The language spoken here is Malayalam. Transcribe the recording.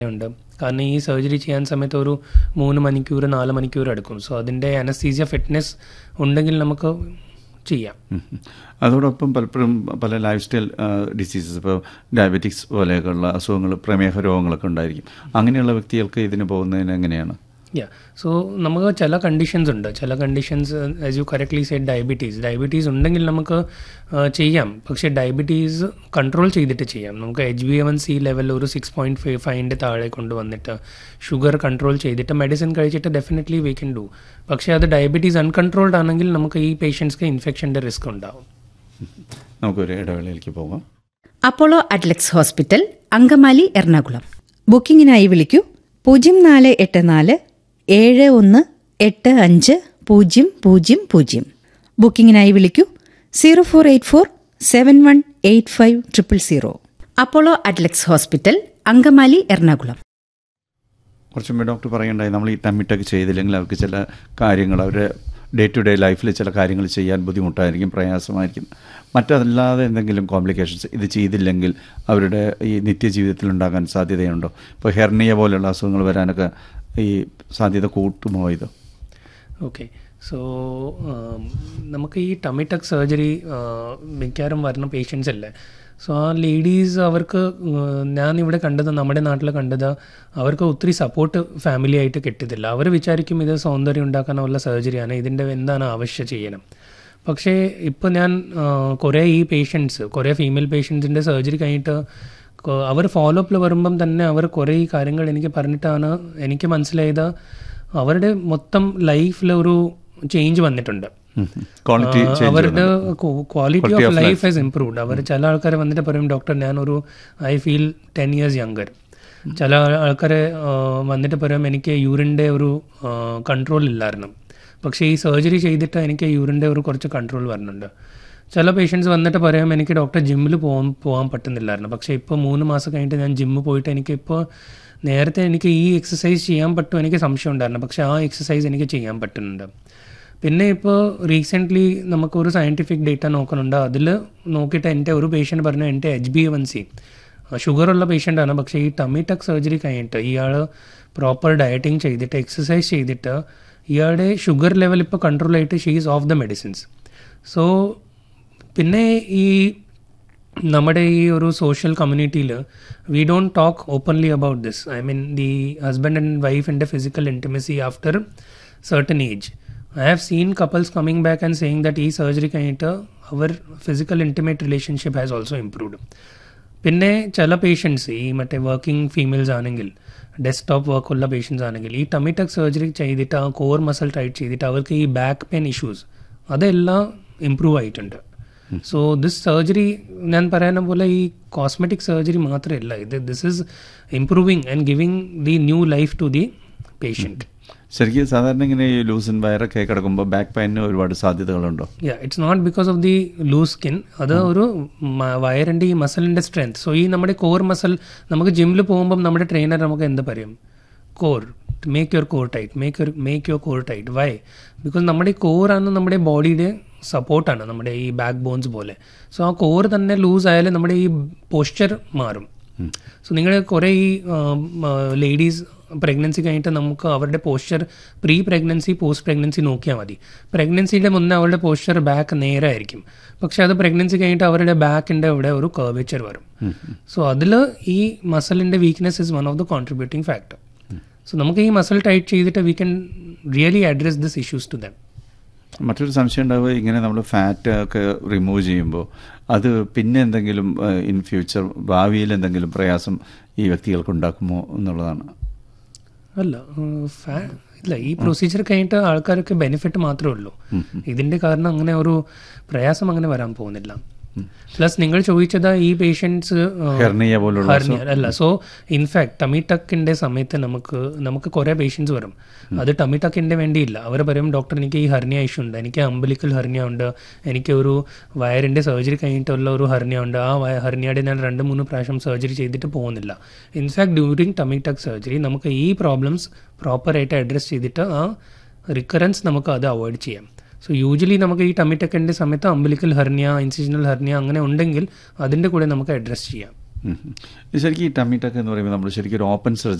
ഉണ്ട് കാരണം ഈ സർജറി ചെയ്യാൻ സമയത്ത് ഒരു മൂന്ന് മണിക്കൂർ നാല് മണിക്കൂർ എടുക്കും സോ അതിൻ്റെ അനസ്തീസിയ ഫിറ്റ്നസ് ഉണ്ടെങ്കിൽ നമുക്ക് ചെയ്യാം ഉം. അതോടൊപ്പം പലപ്പോഴും പല ലൈഫ് സ്റ്റൈൽ ഡിസീസസ് ഇപ്പോൾ ഡയബറ്റിക്സ് പോലെയൊക്കെയുള്ള അസുഖങ്ങൾ പ്രമേഹ രോഗങ്ങളൊക്കെ ഉണ്ടായിരിക്കും അങ്ങനെയുള്ള വ്യക്തികൾക്ക് ഇതിന് പോകുന്നതിന് എങ്ങനെയാണ് യാ സോ നമുക്ക് ചില കണ്ടീഷൻസ് ഉണ്ട് ചില conditions as you correctly said diabetes diabetes ഉണ്ടെങ്കിൽ നമുക്ക് ആ, ചെയ്യാം പക്ഷേ ഡയബറ്റീസ് കൺട്രോൾ ചെയ്തിട്ട് ചെയ്യാം നമുക്ക് H B A one C level ഒരു സിക്സ് പോയിൻറ്റ് ഫൈവ് ഫൈവിൻ്റെ താഴെ കൊണ്ടുവന്നിട്ട് ഷുഗർ കൺട്രോൾ ചെയ്തിട്ട് മെഡിസിൻ കഴിച്ചിട്ട് ഡെഫിനറ്റ്ലി വി കൻ ഡു പക്ഷേ അത് ഡയബറ്റീസ് അൺകൺട്രോൾഡ് ആണെങ്കിൽ നമുക്ക് ഈ പേഷ്യൻസ്ക്ക് ഇൻഫെക്ഷൻ്റെ റിസ്ക് ഉണ്ടാവും നമുക്കൊരു ഇടവേളയിലേക്ക് പോകാം Apollo Adlux hospital Angamaly Ernakulam ബുക്കിംഗിനായി വിളിക്കൂ പൂജ്യം നാല് എട്ട് നാല് ഏഴ് ഒന്ന് എട്ട് അഞ്ച് പൂജ്യം പൂജ്യം പൂജ്യം ബുക്കിംഗിനായി വിളിക്കൂ zero four eight four seven one eight five triple zero Apollo Adlux hospital Angamaly Ernakulam കുറച്ച് മുമ്പ് ഡോക്ടർ പറയുണ്ടായി നമ്മൾ ഈ ടമ്മിട്ടൊക്കെ ചെയ്തില്ലെങ്കിൽ അവർക്ക് ചില കാര്യങ്ങൾ അവരുടെ ഡേ ടു ഡേ ലൈഫിൽ ചില കാര്യങ്ങൾ ചെയ്യാൻ ബുദ്ധിമുട്ടായിരിക്കും പ്രയാസമായിരിക്കും മറ്റല്ലാതെ എന്തെങ്കിലും കോംപ്ലിക്കേഷൻസ് ഇത് ചെയ്തില്ലെങ്കിൽ അവരുടെ ഈ നിത്യജീവിതത്തിൽ ഉണ്ടാകാൻ സാധ്യതയുണ്ടോ ഇപ്പോൾ ഹെർണിയ പോലെയുള്ള അസുഖങ്ങൾ വരാനൊക്കെ ഈ സാധ്യത കൂട്ടുമോ ഇത് ഓക്കെ സോ നമുക്ക് ഈ ടമിറ്റക് സർജറി മിക്കവാറും വരുന്ന പേഷ്യൻസ് അല്ലേ സോ ആ ലേഡീസ് അവർക്ക് ഉം, ഞാൻ ഇവിടെ കണ്ടത് നമ്മുടെ നാട്ടിൽ കണ്ടത് അവർക്ക് ഒത്തിരി സപ്പോർട്ട് ഫാമിലി ആയിട്ട് കിട്ടത്തില്ല അവർ വിചാരിക്കും ഇത് സൗന്ദര്യം ഉണ്ടാക്കാനുള്ള സർജറിയാണ് ഇതിൻ്റെ എന്താണ് ആവശ്യം ചെയ്യണം പക്ഷേ ഇപ്പോൾ ഞാൻ ആ, കുറേ ഈ പേഷ്യൻസ് കുറേ ഫീമെയിൽ പേഷ്യൻസിൻ്റെ സർജറി കഴിഞ്ഞിട്ട് കൊ- അവർ ഫോളോ അപ്പിൽ വരുമ്പം തന്നെ അവർ കുറേ ഈ കാര്യങ്ങൾ എനിക്ക് പറഞ്ഞിട്ടാണ് എനിക്ക് മനസ്സിലായത് അവരുടെ മൊത്തം ലൈഫിൽ ഒരു ചേഞ്ച് വന്നിട്ടുണ്ട് ക്വാളിറ്റി ആ, അവരുടെ quality of life has improved അവർ ചില ആൾക്കാർ വന്നിട്ട് പറയും ഡോക്ടർ ഞാനൊരു I feel ten years younger ചില ആൾക്കാർ വന്നിട്ട് പറയും എനിക്ക് യൂറിൻ്റെ ഒരു കൺട്രോൾ ഇല്ലായിരുന്നു പക്ഷേ ഈ സർജറി ചെയ്തിട്ട് എനിക്ക് യൂറിൻ്റെ ഒരു കുറച്ച് കൺട്രോൾ വരുന്നുണ്ട് ചില പേഷ്യൻസ് വന്നിട്ട് പറയും എനിക്ക് ഡോക്ടർ ജിമ്മിൽ പോകാൻ പോകാൻ പറ്റുന്നില്ലായിരുന്നു പക്ഷേ ഇപ്പോൾ മൂന്ന് മാസം കഴിഞ്ഞിട്ട് ഞാൻ ജിമ്മിൽ പോയിട്ട് എനിക്കിപ്പോൾ നേരത്തെ എനിക്ക് ഈ എക്സസൈസ് ചെയ്യാൻ പറ്റും എനിക്ക് സംശയം ഉണ്ടായിരുന്നു പക്ഷേ ആ എക്സസൈസ് എനിക്ക് ചെയ്യാൻ പറ്റുന്നുണ്ട് പിന്നെ ഇപ്പോൾ റീസെൻ്റ്ലി നമുക്കൊരു സയൻറ്റിഫിക് ഡേറ്റ നോക്കുന്നുണ്ട് അതിൽ നോക്കിയിട്ട് എൻ്റെ ഒരു പേഷ്യൻ്റ് പറഞ്ഞു എൻ്റെ എച്ച് ബി എവൻ സി ഷുഗറുള്ള പേഷ്യൻ്റാണ് പക്ഷേ ഈ ടമ്മി ടക്ക് സർജറി കഴിഞ്ഞിട്ട് ഇയാൾ പ്രോപ്പർ ഡയറ്റിംഗ് ചെയ്തിട്ട് എക്സസൈസ് ചെയ്തിട്ട് ഇയാളുടെ ഷുഗർ ലെവൽ ഇപ്പോൾ കൺട്രോൾ ആയിട്ട് she's off the medicines so പിന്നെ ഈ നമ്മുടെ ഈ ഒരു സോഷ്യൽ കമ്മ്യൂണിറ്റിയിൽ we don't talk openly about this I mean the husband and വൈഫിൻ്റെ physical intimacy after certain age I have seen couples coming back and saying that ഈ സർജറി കഴിഞ്ഞിട്ട് അവർ physical intimate relationship has also improved പിന്നെ ചില പേഷ്യൻസ് ഈ മറ്റേ വർക്കിംഗ് ഫീമെയിൽസ് ആണെങ്കിൽ ഡെസ്ക്ടോപ്പ് വർക്കുള്ള പേഷ്യൻസ് ആണെങ്കിൽ ഈ ടമിറ്റക് സർജറി ചെയ്തിട്ട് ആ കോർ മസിൽ ടൈറ്റ് ചെയ്തിട്ട് അവർക്ക് ഈ ബാക്ക് പെയിൻ ഇഷ്യൂസ് അതെല്ലാം ഇമ്പ്രൂവ് ആയിട്ടുണ്ട് സോ ദിസ് സർജറി ഞാൻ പറയുന്ന പോലെ ഈ കോസ്മെറ്റിക് സർജറി മാത്രമല്ല ഇത് this is improving and giving the new life to the patient ശരിക്കും സാധാരണ ഇങ്ങനെ ഈ ലൂസൻ വയറൊക്കെ കിടക്കുമ്പോൾ ബാക്ക് പെയിന് ഒരുപാട് സാധ്യതകളുണ്ടോ yeah it's not because of the loose skin അത് ഒരു മ- വയറിൻ്റെ ഈ മസിലിൻ്റെ സ്ട്രെങ്ത് സോ ഈ നമ്മുടെ കോർ മസിൽ നമുക്ക് ജിമ്മിൽ പോകുമ്പം നമ്മുടെ ട്രെയിനർ നമുക്ക് എന്ത് പറയും core make your core tight make your make your core tight why because നമ്മുടെ ഈ കോറാണ് നമ്മുടെ ബോഡിയുടെ സപ്പോർട്ടാണ് നമ്മുടെ ഈ ബാക്ക് ബോൺസ് പോലെ സോ ആ കോർ തന്നെ ലൂസ് ആയാലും നമ്മുടെ ഈ പോസ്ചർ മാറും സോ നിങ്ങൾ കുറേ ഈ ലേഡീസ് പ്രഗ്നൻസി കഴിഞ്ഞിട്ട് നമുക്ക് അവരുടെ posture pre pregnancy post pregnancy നോക്കിയാൽ മതി പ്രഗ്നൻസിയുടെ മുന്നേ അവരുടെ പോസ്ചർ ബാക്ക് നേരായിരിക്കും പക്ഷെ അത് പ്രഗ്നൻസി കഴിഞ്ഞിട്ട് അവരുടെ ബാക്കിൻ്റെ അവിടെ ഒരു കർവേച്ചർ വരും സോ അതിൽ ഈ മസിലിൻ്റെ weakness is one of the contributing factor so നമുക്ക് ഈ മസിൽ ടൈറ്റ് ചെയ്തിട്ട് we can really address this issues to them മറ്റൊരു സംശയം ഉണ്ടാവുക ഇങ്ങനെ നമ്മൾ ഫാറ്റ് ഒക്കെ റിമൂവ് ചെയ്യുമ്പോൾ അത് പിന്നെ എന്തെങ്കിലും ഇൻ ഫ്യൂച്ചർ ഭാവിയിൽ എന്തെങ്കിലും പ്രയാസം ഈ വ്യക്തികൾക്ക് ഉണ്ടാക്കുമോ എന്നുള്ളതാണ് അല്ല ഏഹ്, ഫാ- ഇല്ല ഈ പ്രൊസീജിയർ കഴിഞ്ഞിട്ട് ആൾക്കാർക്ക് ബെനിഫിറ്റ് മാത്രമേ ഉള്ളൂ ഇതിന്റെ കാരണം അങ്ങനെ ഒരു പ്രയാസം അങ്ങനെ വരാൻ പോകുന്നില്ല പ്ലസ് നിങ്ങൾ ചോദിച്ചത് ഈ പേഷ്യൻസ് ഹെർണിയ പോലുള്ള അല്ല സോ ഇൻഫാക്ട് ടമിടക്കിന്റെ സമയത്ത് നമുക്ക് നമുക്ക് കുറേ പേഷ്യൻസ് വരും അത് ടമിടക്കിന്റെ വേണ്ടിയില്ല അവർ പറയും ഡോക്ടർ എനിക്ക് ഈ ഹർണിയ ഇഷ്യൂ ഉണ്ട് എനിക്ക് അമ്പലിക്കൽ ഹർണിയ ഉണ്ട് എനിക്ക് ഒരു വയറിന്റെ സർജറി കഴിഞ്ഞിട്ടുള്ള ഒരു ഹർണിയ ഉണ്ട് ആ വയ- ഹർണിയയുടെ ഞാൻ രണ്ട് മൂന്ന് പ്രാവശ്യം സർജറി ചെയ്തിട്ട് പോകുന്നില്ല ഇൻഫാക്ട് ഡ്യൂറിങ് ടമിടക് സർജറി നമുക്ക് ഈ പ്രോബ്ലംസ് പ്രോപ്പറായിട്ട് അഡ്രസ്സ് ചെയ്തിട്ട് ആ റിക്കറൻസ് നമുക്ക് അത് അവോയ്ഡ് ചെയ്യാം സോ യൂജ്വലി നമുക്ക് ഈ ടമിറ്റക്കിൻ്റെ സമയത്ത് അമ്പലിക്കൽ ഹെർണിയ ഇൻസിഷണൽ ഹെർണിയ അങ്ങനെ ഉണ്ടെങ്കിൽ അതിൻ്റെ കൂടെ നമുക്ക് അഡ്രസ്സ് ചെയ്യാം ഉം. ഇത് ശരിക്കും ഈ ടമ്മി ടക്ക് എന്ന് പറയുമ്പോൾ നമ്മൾ ശരിക്കും ഒരു ഓപ്പൺ സർജറി